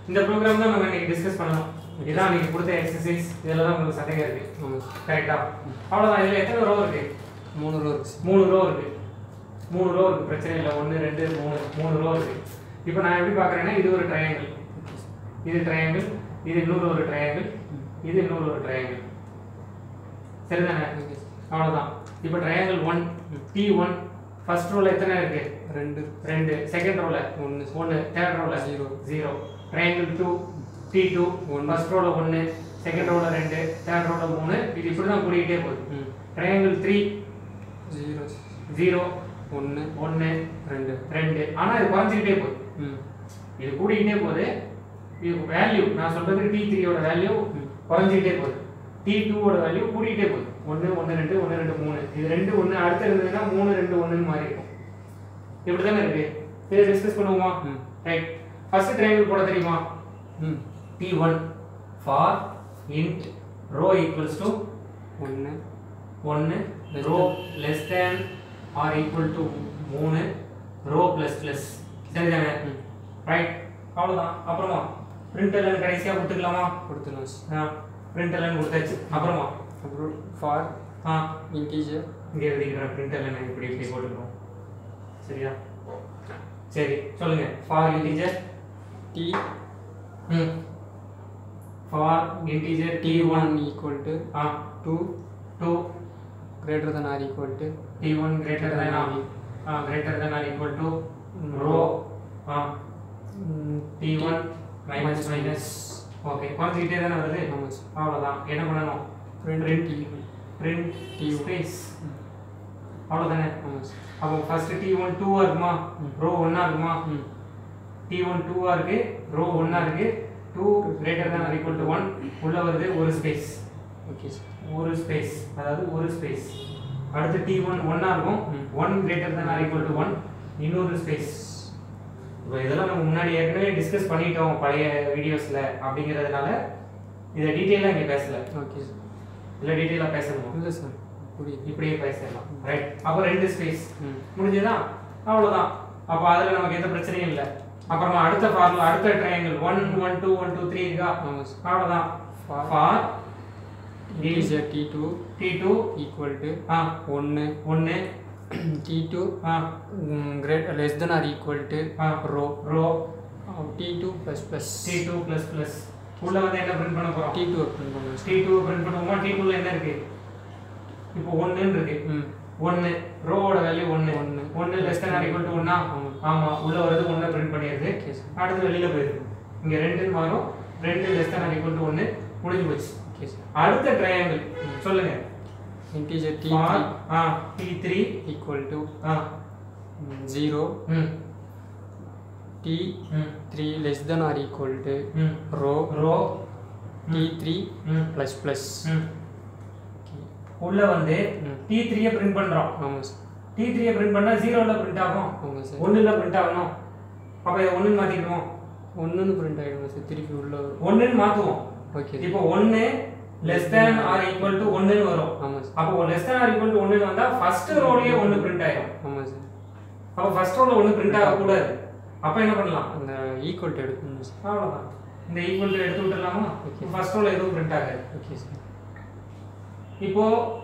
இந்த ப்ரோக்ராம் தான் நம்ம இன்னைக்கு டிஸ்கஸ் பண்ணலாம் இதான் இன்னைக்கு கொடுத்த எக்ஸசைஸ் இதெல்லாம் தான் உங்களுக்கு சந்தேகம் இருக்கு ஆமாம் சார் கரெக்டா அவ்வளோதான் இதில் எத்தனை ரோ இருக்கு மூணு ரூபா இருக்கு சார் மூணு ரோ இருக்கு மூணு ரோ இருக்கு பிரச்சனை இல்லை ஒன்று ரெண்டு மூணு மூணு ரோ இருக்கு இப்போ நான் எப்படி பார்க்குறேன்னா இது ஒரு ட்ரையாங்கிள் இது ட்ரையாங்கிள் இது இன்னொரு ஒரு ட்ரையாங்கிள் இது இன்னொரு ஒரு ட்ரையாங்கிள் சரிதானே ஓகே சார் அவ்வளோதான் இப்போ triangle one T one first ரோல எத்தனை இருக்கு ரெண்டு இருக்கு ரெண்டு செகண்ட் ரோல ஒன்று சார் ஒன்று தேர்ட் ரோல Zero. Zero triangle two T two One. First ரோல ஒன்று செகண்ட் ரோல ரெண்டு தேர்ட் ரோல மூணு இது இப்படி தான் கூடிக்கிட்டே போகுது ம் ட்ரையாங்கிள் த்ரீ ஜீரோ ஜீரோ ஒன்று ஒன்று ரெண்டு ரெண்டு ஆனால் இது குறைஞ்சிக்கிட்டே போகுது ம் இது கூடிக்கிட்டே போகுது இது வேல்யூ நான் சொல்றது டி த்ரீயோட வேல்யூ ம். குறைஞ்சிக்கிட்டே போகுது டி டூவோட வேல்யூ கூடிக்கிட்டே போகுது ஒன்று ஒன்று ரெண்டு ஒன்று ரெண்டு மூணு இது ரெண்டு ஒன்று அடுத்து இருந்ததுன்னா மூணு ரெண்டு ஒன்றுன்னு மாறி இருக்கும் இப்படி தானே இருக்கு இதை டிஸ்கஸ் பண்ணுவோமா ம் ரைட் ஃபர்ஸ்ட் ட்ரையாங்கிள் போட தெரியுமா hmm T one for int row equals to ஒன்று ஒன்று Less row less than or equal to மூணு ரோ ப்ளஸ் ப்ளஸ் சரிதானே ம் ரைட் அவ்வளோதான் அப்புறமா பிரிண்ட் எல்லாம் கடைசியாக கொடுத்துக்கலாமா கொடுத்துடலாம் சார் பிரிண்ட் எல்லாம் கொடுத்தாச்சு அப்புறமா அப்புறம் ஃபார் ஆ இன்டீஜர் இங்கே எழுதிக்கிறேன் பிரிண்ட் எல்லாம் இப்படி இப்படி போட்டுக்கிறோம் சரியா சரி சொல்லுங்க for integer T hmm for integer T T one one equal to ah two two greater than or equal to T one greater than ah greater than or equal to row ah T one minus minus okay குறைஞ்சிக்கிட்டே தானே வருது ஆமாம் sir அவ்வளோதான் என்ன பண்ணணும் ரெண்டு Print. D print T1. Space அவ்வளோதானே ஆமாம் சார் அப்போ ஃபர்ஸ்ட் டி ஒன் டூவாக இருக்குமா ம். ரோ ஒன்றா இருக்குமா ம் டி ஒன் டூவாக இருக்கு ரோ ஒன்றா இருக்கு two greater than or equal to one உள்ள வருது ஒரு ஸ்பேஸ் ஓகே சார் ஒரு ஸ்பேஸ் அதாவது ஒரு ஸ்பேஸ் அடுத்து டி ஒன் ஒன்றா இருக்கும் hmm. One greater than or equal to one இன்னொரு ஸ்பேஸ் இப்போ இதெல்லாம் நம்ம முன்னாடி ஏற்கனவே டிஸ்கஸ் பண்ணிட்டோம் பழைய வீடியோஸில் அப்படிங்கிறதுனால இதை டீட்டெயிலாக இங்கே பேசல ஓகே சார் இல்லை டீட்டெயிலாக பேசணுமா இல்லை சார் புரியுது இப்படியே பேசிடலாம் ரைட் அப்போ ரெண்டு ஸ்பேஸ் ம் முடிஞ்சதா அவ்வளோதான் அப்போ அதில் நமக்கு எந்த பிரச்சனையும் இல்லை அப்புறமா அடுத்த ஃபார்முலா அடுத்த triangle one one two one two three இருக்கா ஆமாம் சார் அவ்வளோதான் for for integer T two T two equal to ah ஒன்று ஒன்று T two ah great less then or equal to ah row row T two plus plus T two plus plus உள்ள வந்து என்ன print பண்ண போகிறோம் T two open பண்ணுவோம் sir T two print பண்ணுவோமா T டூவில் என்ன இருக்கு இப்போ ஒன்றுன்னு இருக்கு ம் ஒன்று ரோவோட வேல்யூ ஒன்று ஒண்ணு. ஒன்று லெஸ் தேன் ஈக்குவல் டு ஒன்னா ஆமா. ஆமாம் உள்ள வரது ஒன்று பிரிண்ட் பண்ணிடுது ஓகே சார் அடுத்து வெளியில் போயிடுது இங்கே ரெண்டுன்னு மாறும் ரெண்டு லெஸ் தேன் ஈக்குவல் டு ஒன்று முடிஞ்சு போச்சு ஓகே சார் அடுத்த ட்ரையாங்கிள் சொல்லுங்க integer T for ah T three equal to ah zero hmm T hmm three less then or equal to hmm row row T three hmm plus plus hmm உள்ள வந்து ம். D த்ரீயை print பண்ணுறோம் ஆமாம் sir D த்ரீயை print பண்ணால் ஜீரோவில் print ஆகும் ஆமாம் சார் ஒன்றில் பிரிண்ட் ஆகணும் அப்போ இதை ஒன்றுன்னு மாற்றிக்கணும் ஒன்றுன்னு பிரிண்ட் ஆகிடும் சார் திருப்பி உள்ள வரும் ஒன்றுன்னு மாற்றுவோம் ஓகே சார் இப்போ ஒன்று less than or equal to ஒன்றுன்னு வரும் ஆமாம் சார் அப்போ less than or equal to ஒன்றுன்னு வந்தால் ஃபர்ஸ்ட் ரோலயே ஒன்று பிரிண்ட் ஆயிடும் ஆமாம் சார் அப்போ ஃபர்ஸ்ட் ரோல ஒன்று பிரிண்ட் ஆகக்கூடாது அப்போ என்ன பண்ணலாம் அந்த ஈக்குவல் டு எடுக்கணும் சார் அவ்வளோதான் இந்த ஈக்குவல் டு எடுத்து விட்டுலாமா Okay. ஃபர்ஸ்ட் ரோல எதுவும் பிரிண்ட் ஆகாது ஓகே சார் இப்போ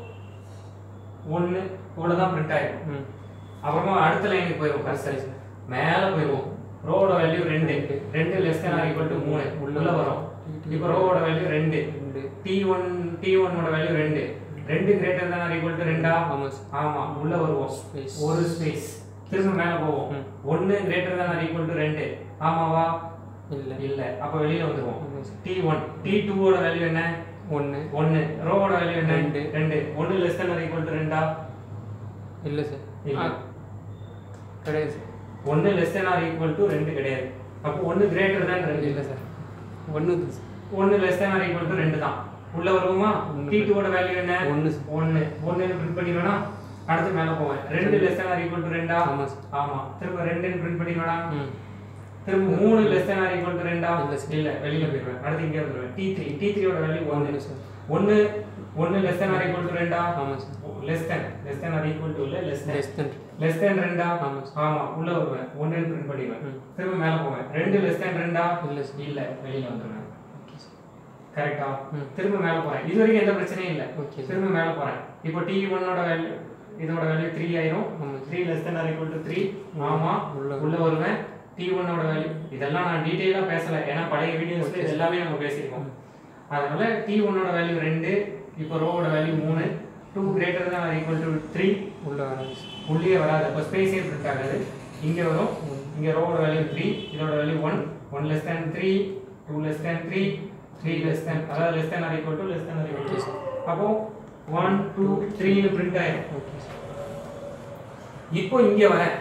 ஒன்று இவ்வளோ தான் பிரிண்ட் ஆயிடும் ம் அப்புறமா அடுத்த லைனுக்கு போயிடும் கரெக்டாக சரி சார் மேலே போயிடுவோம் ரோவோட வேல்யூ ரெண்டு ரெண்டு. ரெண்டு less than or equal to மூணு உள்ள உள்ள வரும் T2. இப்போ ரோவோட வேல்யூ ரெண்டு ரெண்டு டி ஒன் டி ஒன்னோட வேல்யூ ரெண்டு ரெண்டு greater than or equal to ரெண்டா ஆமாம் சார் ஆமா உள்ள வருவோம் Space. ஒரு ஸ்பேஸ் திரும்ப மேல போவோம் ம். ஒன்னு greater than or equal to ரெண்டு ஆமாவா இல்லை இல்ல அப்ப வெளியில வந்துருவோம் ஆமாம் சார் டி ஒன் டி டூவோட வேல்யூ என்ன ஒன்று ஒன்னு ரோவோட வேல்யூ என்ன ரெண்டு. ரெண்டு ஒன்னு less than or equal to ரெண்டா இல்லை சார் இல்ல. ஆ, கிடையாது சார் ஒன்னு less than or equal to ரெண்டு கிடையாது அப்போ ஒன்னு கிரேட்டர் தேன் ரெண்டு இல்லை சார் ஒன்று தான் சார் ஒன்னு less than or equal to ரெண்டு தான் உள்ள வருவோமா ஒண்ணு. டி டூவோட வேல்யூ என்ன ஒன்று சார் ஒன்னு ஒன்னு பிரிண்ட் பண்ணிடுவேனா அடுத்து மேல போவேன் ரெண்டு less than or equal to ரெண்டா ஆமாம் சார் ஆமா திரும்ப ரெண்டுன்னு பிரிண்ட் பண்ணிடுவேனா ம் திரும்ப மூணு less than or equal to ரெண்டா இல்ல sir. இல்ல வெளியில போயிடுவேன் அடுத்து இங்கே வந்துருவேன் டி த்ரீ டி த்ரீயோட வேல்யூ ஒன்று ஒன்று சார் ஒன்று ஒன்று less than or equal to ரெண்டா ஆமாம் sir less than less than or equal to இல்ல less than less then less than ரெண்டா ஆமா சார் ஆமா உள்ள வருவேன் ஒன்னு பிரிண்ட் பண்ணிடுவேன் ம். திரும்ப மேல போவேன் ரெண்டு லெஸ் தேன் ரெண்டா இல்லை சார் இல்ல வெளியில வந்துருவேன் ஓகே சார் கரெக்டா ம். திரும்ப மேல போறேன் இது வரைக்கும் எந்த பிரச்சனையும் இல்ல ஓகே சார் திரும்ப மேல போறேன் இப்போ டி ஒன்னோட வேல்யூ இதோட வேல்யூ த்ரீ ஆயிரும் ஆமாம் sir three less than or equal to three ஆமா உள்ள உள்ள வருவேன் டி ஒன்னோட வேல்யூ இதெல்லாம் நான் டீட்டெயிலா பேசல ஏன்னா பழைய வீடியோஸ்ல இது எல்லாமே நம்ம பேசியிருக்கோம் அதனால டி ஒன்னோட வேல்யூ ரெண்டு இப்போ ரோவோட வேல்யூ மூணு two greater than equal to three உள்ள வராது சார் உள்ளே வராது அப்போ ஸ்பேஸே பிரிண்ட் ஆகாது இங்கே வரும் இங்கே ரோவோட வேல்யூ த்ரீ இதோட value one one less than three two less than three three less than அதாவது less than or equal to less than or equal okay to sir அப்போ ஒன் டூ த்ரீன்னு பிரிண்ட் ஆயிடும் ஓகே சார் இப்போ இங்கே வரேன்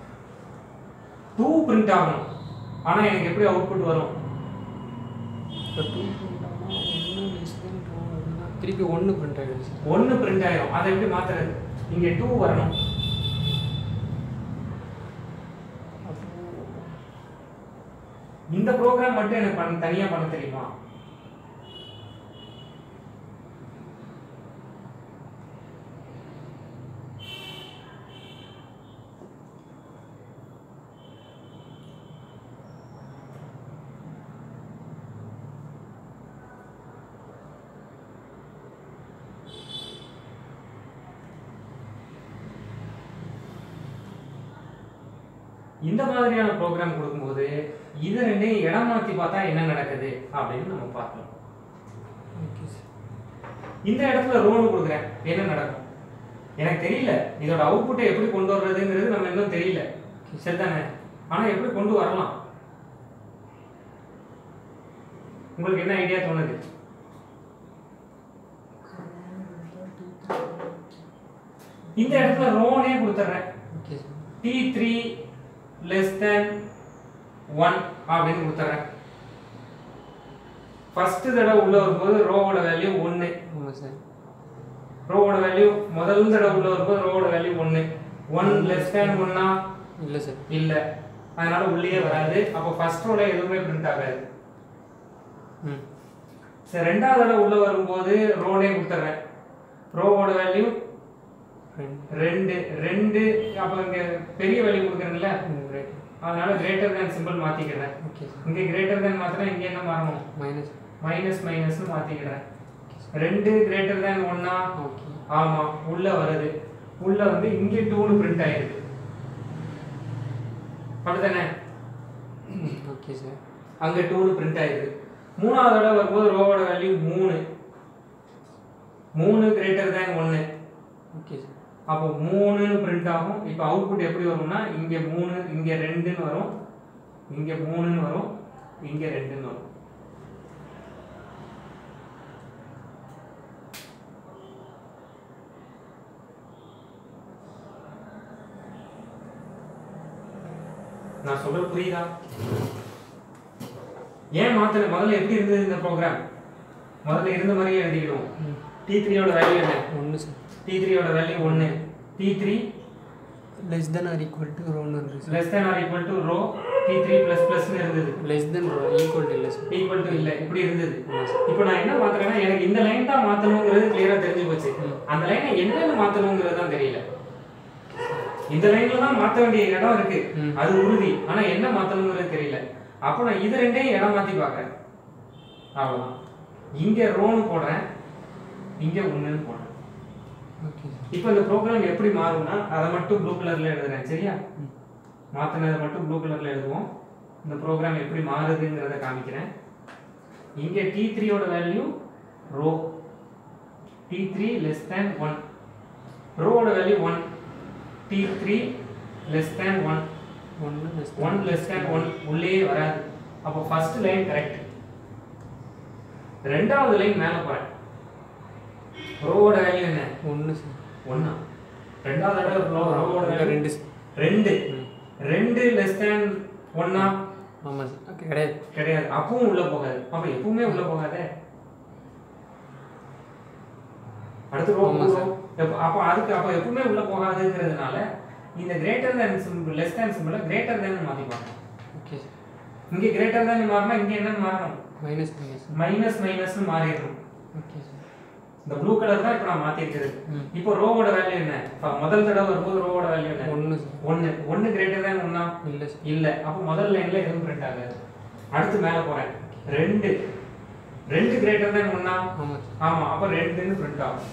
two print ஆகணும் ஆனா எனக்கு எப்படி அவுட்புட் வரும் இப்போ டூ ஒன்று லெஸ் தென் டூ அப்படின்னா திருப்பி ஒன்று பிரிண்ட் ஆகிடுது சார் ஒன்னு பிரிண்ட் ஆயிடும் அதை எப்படி மாத்துறது இங்க டூ வரணும் இந்த ப்ரோக்ராம் மட்டும் எனக்கு பண்ண தனியா பண்ண தெரியுமா இந்த மாதிரியான ப்ரோக்ராம் கொடுக்கும்போது இது ரெண்டையும் இடம் மாத்தி பார்த்தா என்ன நடக்குது அப்படின்னு நம்ம பார்க்கலாம் ஓகே சார் இந்த இடத்துல ரோனு கொடுக்குறேன் என்ன நடக்கும் எனக்கு தெரியல இதோட அவுட்புட்டை எப்படி கொண்டு வர்றதுங்கிறது நம்ம இன்னும் தெரியல சரிதானே ஆனா எப்படி கொண்டு வரலாம் உங்களுக்கு என்ன ஐடியா தோணுது இந்த இடத்துல ரோனே கொடுத்துட்றேன் okay sir T three less then one அப்படின்னு கொடுத்துட்றேன் ஃபர்ஸ்ட் தடவை உள்ள வரும்போது ரோவோட வேல்யூ ஒன்று ஆமாம் சார் ரோவோட வேல்யூ முதல் தடவை உள்ள வரும்போது ரோவோட வேல்யூ ஒன்று ஒன் லெஸ் தேன் ஒன்னா இல்லை சார் இல்லை அதனால உள்ளே வராது அப்போ ஃபர்ஸ்ட் ரோல எதுவுமே பிரிண்ட் ஆகாது ம் சரி ரெண்டாவது தடவை உள்ள வரும்போது ரோனே கொடுத்துட்றேன் ரோவோட வேல்யூ ரெண்டு ரெண்டு ரெண்டு அப்போ இங்கே பெரிய வேல்யூ கொடுக்குறேன்ல ரைட் அதனால கிரேட்டர் தேன் சிம்பிள் மாற்றிக்கிறேன் ஓகே சார் இங்கே கிரேட்டர் தேன் மாற்றினா இங்கே என்ன மாறணும் மைனஸ் மைனஸ் மைனஸ்னு மாற்றிக்கிறேன் ரெண்டு கிரேட்டர் தேன் ஒன்னா ஓகே ஆமா உள்ள வருது உள்ள வந்து இங்கே டூனு பிரிண்ட் ஆயிருக்கு அப்படிதானே ஓகே சார் அங்க டூனு பிரிண்ட் ஆயிருக்கு மூணாவது தடவை வரும்போது ரோவோட வேல்யூ மூணு மூணு கிரேட்டர் தேன் ஒன்று ஓகே சார் அப்போ மூணுன்னு பிரிண்ட் ஆகும் இப்போ அவுட்புட் எப்படி வரும்னா இங்கே மூணு இங்கே ரெண்டுன்னு வரும் இங்கே மூணுன்னு வரும் இங்கே ரெண்டுன்னு வரும் நான் சொல்றது புரியுதா ஏன் மாத்தல முதல்ல எப்படி இருந்தது இந்த ப்ரோக்ராம் முதல்ல இருந்த மாதிரியே எழுதிக்கிடுவோம் ம் டி த்ரீயோட வேல்யூ என்ன ஒன்று சார் டி த்ரீயோட வேல்யூ ஒன்று T three less then or equal to ரோன்னு இருக்கு sir less than or equal to row T three plus ப்ளஸ்னு இருந்தது less then row equal to இல்லை சார் ஈக்குவல் டு இல்லை இப்படி இருந்தது ஆமாம் சார் இப்போ நான் என்ன மாத்துறேன்னா எனக்கு இந்த லைன் தான் மாத்தணுங்கிறது கிளியரா தெரிஞ்சு போச்சு ம். அந்த லைனை என்னன்னு மாத்தணுங்கிறது தான் தெரியல இந்த லைன்ல தான் மாத்த வேண்டிய இடம் இருக்கு ம். அது உறுதி ஆனா என்ன மாத்தணுங்கிறது தெரியல அப்போ நான் இது ரெண்டையும் இடம் மாத்தி பார்க்கறேன் அவ்வளவுதான் இங்க ரோன்னு போடுறேன் இங்க ஒண்ணுன்னு போடுறேன் ஓகே சார் இப்போ இந்த ப்ரோக்ராம் எப்படி மாறும்னா அதை மட்டும் ப்ளூ கலர்ல எழுதுறேன் சரியா ம் மாத்தினதை மட்டும் ப்ளூ கலர்ல எழுதுவோம் இந்த ப்ரோக்ராம் எப்படி மாறுதுங்கிறத காமிக்கிறேன் இங்கே டி த்ரீயோட value row T three less than one ரோவோட value one T three less than one ஒன்று less one less than one உள்ளே வராது அப்போ ஃபர்ஸ்ட் லைன் கரெக்ட் ரெண்டாவது லைன் மேலே போறேன் ரோவோட வேல்யூ என்ன ஒன்று சார் ஒன்னா ரெண்டாவது தடவை ரோ- ரோவோட வேல்யூ ரெண்டு சார் ரெண்டு ம் ரெண்டு லெஸ் தேன் ஒன்னா ஆமாம் சார் ஓகே கிடையாது கிடையாது அப்பவும் உள்ள போகாது அப்ப எப்பவுமே உள்ள போகாதே அடுத்து ரோ ஆமா சார். அப்போ அதுக்கு அப்போ எப்பவுமே உள்ள போகாதுங்கிறதுனால இந்த greater than symbol less than சிம்பிளை கிரேட்டர் தேன் மாத்திப்பாங்க ஓகே சார் இங்க கிரேட்டர் தேன் மாறினா இங்க என்னன்னு மாறணும் மைனஸ் மைனஸ் மைனஸ் மைனஸ்னு மாறிடணும் ஓகே சார் இந்த ப்ளூ கலர் தான் இப்போ நான் மாத்திருக்கிறது ம். இப்போ ரோவோட வேல்யூ என்ன இப்போ முதல் தடவை வரும்போது ரோவோட வேல்யூ என்ன ஒன்று சார் ஒன்று ஒன்று கிரேட்டர் தான் ஒன்றா இல்லை சார் இல்லை அப்போ முதல் லைன்ல எதுவும் பிரிண்ட் ஆகாது அடுத்து மேலே போறேன் ரெண்டு ரெண்டு கிரேட்டர் தான் ஒன்றா ஆமாம் சார் ஆமா அப்போ ரெண்டுன்னு பிரிண்ட் ஆகும்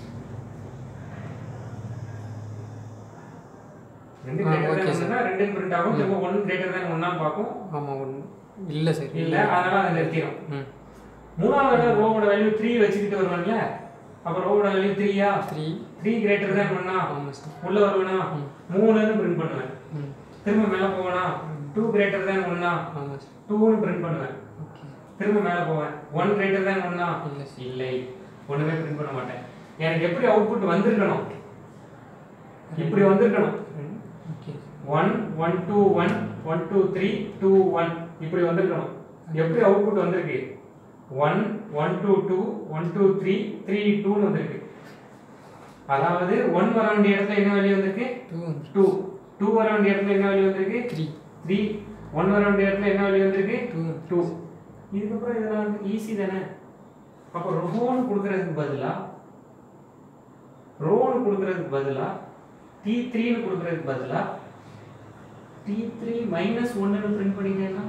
ரெண்டு ஆ, கிரேட்டர் okay, தான் sir. ஒன்றுனா ரெண்டுன்னு பிரிண்ட் ஆகும் திரும்ப ஒன்று கிரேட்டர் தான் ஒன்றான்னு பார்க்கும் ஆமாம் ஒன்று இல்லை சார் இல்ல அதனால அதை நிறுத்திடும் ம் மூணாவது ரோவோட வேல்யூ த்ரீ வச்சுக்கிட்டு வருவான்ல அப்போ ரோவோட வேல்யூ த்ரீயா த்ரீ த்ரீ கிரேட்டர் தான் ஒன்னா ஆமாம் சார் உள்ள வருவேனா ம். மூணுன்னு பிரிண்ட் பண்ணுவேன் ம் திரும்ப மேலே போவேனா டூ கிரேட்டர் தான் ஒன்னா ஆமாம் சார் டூன்னு பிரிண்ட் பண்ணுவேன் ஓகே திரும்ப மேலே போவேன் ஒன் கிரேட்டர் தான் ஒன்னா இல்லை சார் இல்லை ஒண்ணுமே பிரிண்ட் பண்ண மாட்டேன் எனக்கு எப்படி அவுட்புட் வந்திருக்கணும் இப்படி வந்திருக்கணும் okay one one two one one two three two one இப்படி வந்திருக்கணும் எப்படி அவுட்புட் வந்திருக்கு one one two two one two three three டூன்னு வந்திருக்கு அதாவது ஒன் வர வேண்டிய இடத்துல என்ன வேல்யூ வந்திருக்கு டூ டூ டூ வர வேண்டிய இடத்துல என்ன வேல்யூ வந்திருக்கு த்ரீ த்ரீ ஒன் வர வேண்டிய இடத்துல என்ன வேல்யூ வந்திருக்கு டூ டூ இதுக்கப்புறம் இதெல்லாம் வந்து ஈஸி தானே அப்போ ரோன்னு கொடுக்கறதுக்கு பதிலா ரோன்னு கொடுக்கறதுக்கு பதிலா டி த்ரீன்னு கொடுக்கறதுக்கு பதிலா டி த்ரீ மைனஸ் ஒன்னு பிரிண்ட் பண்ணிங்கன்னா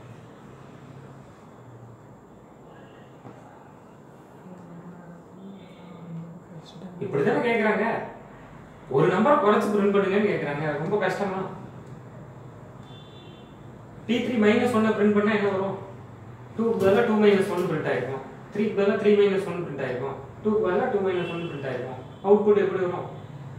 இப்படிதானே கேக்குறாங்க ஒரு நம்பரை குறைச்சு பிரிண்ட் பண்ணுங்கன்னு கேக்குறாங்க ரொம்ப கஷ்டமா டி த்ரீ மைனஸ் ஒன்னை பிரிண்ட் பண்ணா என்ன வரும் டூக்கு பதிலாக டூ மைனஸ் ஒன் பிரிண்ட் ஆயிருக்கும் த்ரீக்கு பதிலாக த்ரீ மைனஸ் ஒன் பிரிண்ட் ஆயிருக்கும் டூக்கு பதிலாக டூ மைனஸ் ஒன் பிரிண்ட் ஆயிருக்கும் அவுட்புட் எப்படி வரும்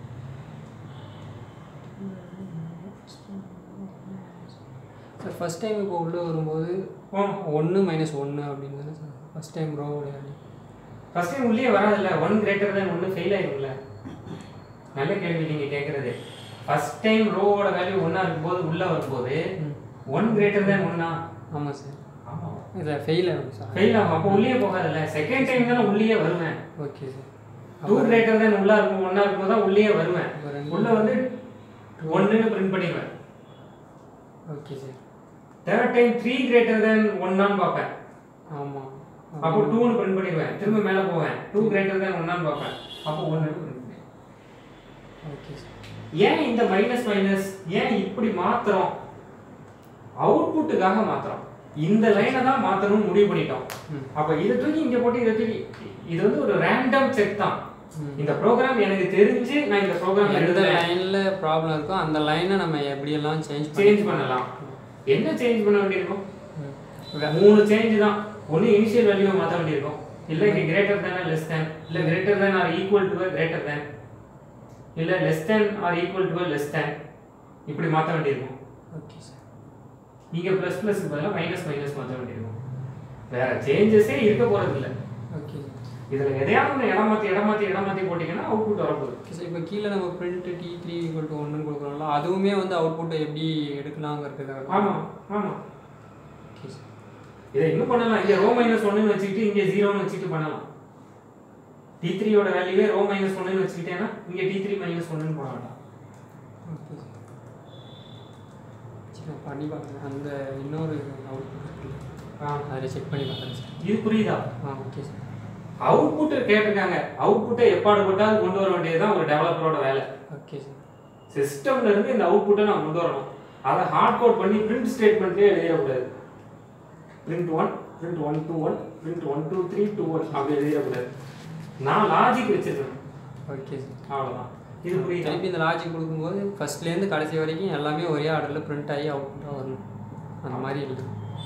சார் ஃபஸ்ட் டைம் இப்போ உள்ளே வரும்போது ஒன்று மைனஸ் ஒன்று அப்படின்னு தானே சார் ஃபஸ்ட் டைம் ரோவோட ஃபர்ஸ்ட் டைம் உள்ளே வராதுல்ல ஒன் கிரேட்டர் தான் ஒன்று ஃபெயில் ஆயிரும்ல நல்ல கேள்வி நீங்க கேட்கறது ஃபர்ஸ்ட் டைம் ரோவோட வேல்யூ ஒன்றா இருக்கும்போது உள்ளே வரும்போது ம் ஒன் கிரேட்டர் தான் ஒன்றா ஆமாம் சார் ஆமாம் இதில் ஃபெயில் ஆகும் சார் ஃபெயில் ஆகும் அப்போ உள்ளே போகாதுல்ல செகண்ட் டைம் தானே உள்ளே வருவேன் ஓகே சார் டூ கிரேட்டர் தான் உள்ளா இருக்கும் ஒன்றா இருக்கும்போது தான் உள்ளே வருவேன் அப்போ ரெண்டு உள்ள வந்து ஒன்றுன்னு பிரிண்ட் பண்ணிடுவேன் okay sir third time three greater then ஒன்னான்னு பார்ப்பேன் ஆமாம் அப்போ டூன்னு பிரிண்ட் பண்ணிடுவேன் திரும்ப மேலே போவேன் டூ கிரேட்டர் தென் ஒன்னான்னு பார்ப்பேன் அப்போ ஒன்று பிரிண்ட் பண்ணுவேன் ஓகே சார் ஏன் இந்த மைனஸ் மைனஸ் ஏன் இப்படி மாத்துறோம் அவுட்புட்டுக்காக மாத்துறோம் இந்த லைனை தான் மாத்தணும்னு முடிவு பண்ணிட்டோம் ம் அப்ப இதை தூக்கி இங்க போட்டு இதை தூக்கி இது வந்து ஒரு ரேண்டம் செக் தான் ம். இந்த ப்ரோக்ராம் எனக்கு தெரிஞ்சு நான் இந்த ப்ரோக்ராம் எந்த எழுதுறேன் லைனில் ப்ராப்ளம் இருக்கோ அந்த லைனை நம்ம எப்படியெல்லாம் சேஞ்ச் சேஞ்ச் பண்ணலாம் என்ன சேஞ்ச் பண்ண வேண்டியிருக்கும் வே- மூணு சேஞ்ச் தான் ஒன்று இனிஷியல் வேல்யூவை மாற்ற வேண்டியிருக்கும் இல்லை இங்கே கிரேட்டர் தேன் லெஸ் தேன் இல்லை greater than or equal to greater than இல்லை less than or equal to less than இப்படி மாற்ற வேண்டியிருக்கும் ஓகே சார் இங்கே ப்ளஸ் ப்ளஸ் பதிலாக மைனஸ் மைனஸ் மாற்ற வேண்டியிருக்கும் வேற சேஞ்சஸே இருக்க போகிறது இல்லை ஓகே சார் இதில் எதையாவது ஒன்று இடம் மாற்றி இடம் மாற்றி இடம் மாற்றி போட்டிங்கன்னா அவுட்புட் வரப்போகுது ஓகே சார் இப்போ கீழே நம்ம print T three equal to ஒன்றுன்னு கொடுக்குறோம்ல அதுவுமே வந்து அவுட்புட்டை எப்படி எடுக்கலாங்கிறதுக்காக ஆமாம் ஆமாம் ஓகே சார் இதை இன்னும் பண்ணலாம் இங்கே ரோ மைனஸ் ஒன்றுன்னு வச்சுக்கிட்டு இங்கே ஜீரோன்னு வச்சுட்டு பண்ணலாம் டி த்ரீயோட வேல்யூவே ரோ மைனஸ் ஒன்றுன்னு வச்சுக்கிட்டேன்னா இங்கே டி த்ரீ மைனஸ் ஒன்றுன்னு போட வேண்டாம் ஓகே சார் சரி நான் பண்ணி பார்க்குறேன் அந்த இன்னொரு அவுட்புட் இருக்குல்ல ஆ அதில் செக் பண்ணி பார்க்குறேன் சார் இது புரியுதா ஆ ஓகே சார் அவுட்புட் கேட்டிருக்காங்க அவுட்புட்டை எப்பாடு போட்டால் கொண்டு வர வேண்டியது தான் ஒரு டெவலப்பரோட வேலை ஓகே சார் சிஸ்டம்ல இருந்து இந்த அவுட்புட்டை நான் கொண்டு வரணும் அதை ஹார்ட் கோட் பண்ணி பிரிண்ட் ஸ்டேட்மெண்ட்லேயே எழுதிடக்கூடாது print one print one two one print one two three two one அப்படி எழுதிடக்கூடாது நான் லாஜிக் வச்சிருக்கேன் ஓகே சார் அவ்வளோதான் இது புரியுதா திருப்பி இந்த லாஜிக் கொடுக்கும்போது ஃபர்ஸ்ட்லேருந்து கடைசி வரைக்கும் எல்லாமே ஒரே ஆர்டரில் பிரிண்ட் ஆகி அவுட்புட்டாக வரணும் அந்த மாதிரி இல்லை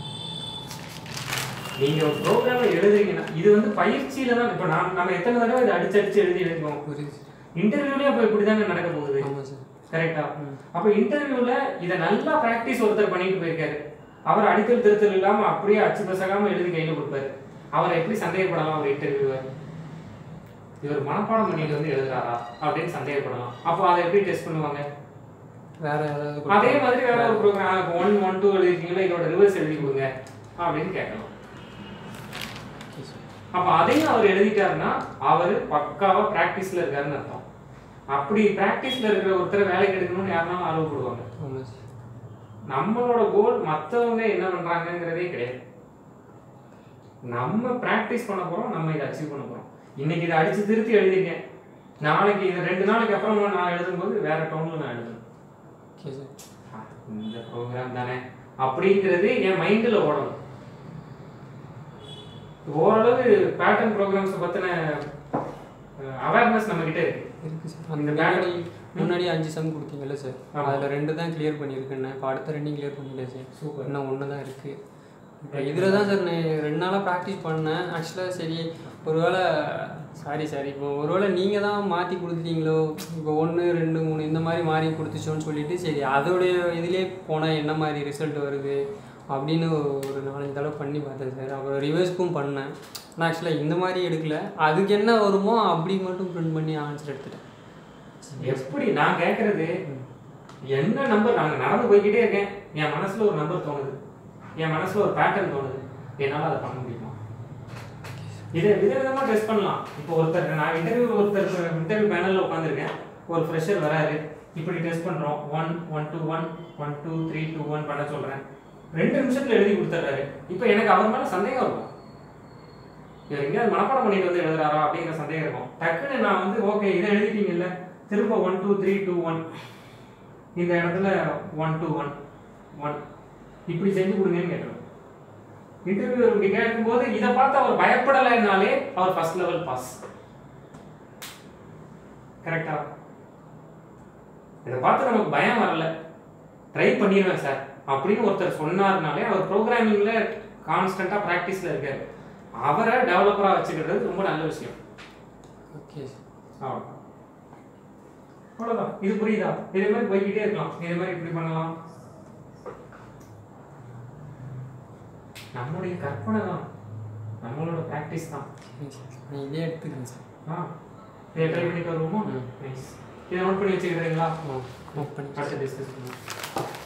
நீங்க ஒரு ப்ரோக்ராமை எழுதுறீங்கன்னா இது வந்து பயிற்சியில தான் இப்போ நான் நம்ம எத்தனை தடவை இதை அடிச்சு அடிச்சு எழுதி எழுதுவோம் புரியுது சார் இன்டர்வியூலயே அப்போ இப்படி தானே நடக்க போகுது ஆமாம் சார் கரெக்டா ம். அப்போ இன்டர்வியூல இதை நல்லா பிராக்டிஸ் ஒருத்தர் பண்ணிட்டு போயிருக்காரு அவர் அடித்தல் திருத்தல் இல்லாம அப்படியே அச்சு பசகாம எழுதி கையில கொடுப்பாரு அவரை எப்படி சந்தேகப்படலாம் ஒரு இன்டர்வியூவர் இவர் மனப்பாடம் பண்ணிட்டு வந்து எழுதுறாரா அப்படின்னு சந்தேகப்படலாம் அப்போ அதை எப்படி டெஸ்ட் பண்ணுவாங்க வேற ஏதாவது அதே மாதிரி வேற ஒரு ப்ரோக்ராம் ஒன் ஒன் டூ எழுதிருக்கீங்களா இதோட ரிவர்ஸ் எழுதி கொடுங்க அப்படின்னு கேட்கலாம் ஓகே சார் அப்ப அதையும் அவர் எழுதிட்டாருன்னா அவர் பக்காவா பிராக்டிஸ்ல இருக்காருன்னு அர்த்தம் அப்படி பிராக்டிஸ்ல இருக்கிற ஒருத்தரை வேலைக்கு எடுக்கணும்னு யாருனாலும் ஆர்வப்படுவாங்க ஆமாம் சார் நம்மளோட கோல் மத்தவங்க என்ன பண்றாங்கங்கிறதே கிடையாது நம்ம பிராக்டிஸ் பண்ண போறோம் நம்ம இதை அச்சீவ் பண்ண போறோம் இன்னைக்கு இதை அடிச்சு திருத்தி எழுதிருக்கேன் நாளைக்கு இது ரெண்டு நாளைக்கு அப்புறமா நான் எழுதும்போது வேற டோன்ல நான் எழுதணும் ஓகே சார் ஆ, இந்த ப்ரோக்ராம் தானே அப்படிங்கிறது என் மைண்டில் ஓடணும் ஓரளவு பேட்டர்ன் ப்ரோக்ராம்ஸை பற்றின அவேர்னஸ் நம்மக்கிட்ட இருக்கு இருக்கு சார் இந்த அந்த pattern- முன்னாடி முன்னாடி அஞ்சு சம் கொடுத்தீங்கல்ல சார் ஆமா. அதில் ரெண்டு தான் கிளியர் பண்ணியிருக்கேன் இப்போ அடுத்த ரெண்டையும் கிளியர் பண்ணிட்டேன் சார் சூப்பர் இன்னும் ஒன்று தான் இருக்குது இப்போ இதில் தான் சார் நான் ரெண்டு நாளாக ப்ராக்டிஸ் பண்ணேன் ஆக்சுவலாக சரி ஒருவேளை சாரி சார் இப்போ ஒருவேளை நீங்கள் தான் மாற்றி கொடுத்துட்டீங்களோ இப்போ ஒன்று ரெண்டு மூணு இந்த மாதிரி மாறி கொடுத்துச்சோன்னு சொல்லிட்டு சரி அதோடைய இதுலேயே போனால் என்ன மாதிரி ரிசல்ட் வருது அப்படின்னு ஒரு நாலஞ்சு தடவை பண்ணி பார்த்தேன் சார் அப்புறம் ரிவர்ஸ்க்கும் பண்ணேன் நான் ஆக்சுவலாக இந்த மாதிரி எடுக்கல அதுக்கு என்ன வருமோ அப்படி மட்டும் பிரிண்ட் பண்ணி ஆன்சர் எடுத்துட்டேன் எப்படி நான் கேட்கறது என்ன நம்பர் நாங்கள் நடந்து போய்கிட்டே இருக்கேன் என் மனசுல ஒரு நம்பர் தோணுது என் மனசுல ஒரு பேட்டர்ன் தோணுது என்னால் அதை பண்ண முடியுமா இதை விதவிதமாக டெஸ்ட் பண்ணலாம் இப்போ ஒருத்தர் நான் இன்டர்வியூ ஒருத்தர் இன்டர்வியூ பேனலில் உட்காந்துருக்கேன் ஒரு ஃப்ரெஷர் வராரு இப்படி டெஸ்ட் பண்ணுறோம் one one two one one two three two one பண்ண சொல்கிறேன் ரெண்டு நிமிஷத்தில் எழுதி கொடுத்துட்றாரு இப்போ எனக்கு அவர் மேலே சந்தேகம் இருக்கும் இவர் எங்கேயாவது மனப்பாடம் பண்ணிட்டு வந்து எழுதுறாரா அப்படிங்கிற சந்தேகம் இருக்கும் டக்குன்னு நான் வந்து ஓகே இதை எழுதிட்டீங்கல்ல திரும்ப one two three two one இந்த இடத்துல ஒன் டூ ஒன் ஒன் இப்படி செஞ்சு கொடுங்கன்னு கேட்டுருவேன் இன்டர்வியூ இப்படி கேட்கும்போது இதை பார்த்து அவர் பயப்படலைன்னாலே அவர் ஃபர்ஸ்ட் லெவல் பாஸ் கரெக்டா இதை பார்த்து நமக்கு பயம் வரல ட்ரை பண்ணிடுவேன் சார் அப்படின்னு ஒருத்தர் சொன்னார்னாலே அவர் ப்ரோக்ராமிங்கில் கான்ஸ்டண்ட்டாக ப்ராக்டிஸில் இருக்காரு அவரை டெவலப்பராக வச்சுக்கிறது ரொம்ப நல்ல விஷயம் ஓகே சார் அவ்வளோதான் அவ்வளோதான் இது புரியுதா இதே மாதிரி போய்கிட்டே இருக்கலாம் இதே மாதிரி இப்படி பண்ணலாம் நம்மளுடைய கற்பனை தான் நம்மளோட ப்ராக்டிஸ் தான் நான் இதே எடுத்துக்கிறேன் சார் ஆ இதை ட்ரை பண்ணிட்டு வருவோமா ம். நைஸ் இதை நோட் பண்ணி வச்சுக்கிறீங்களா ஆ நோட் பண்ணி அடுத்து டிஸ்கஸ் பண்ணுவோம்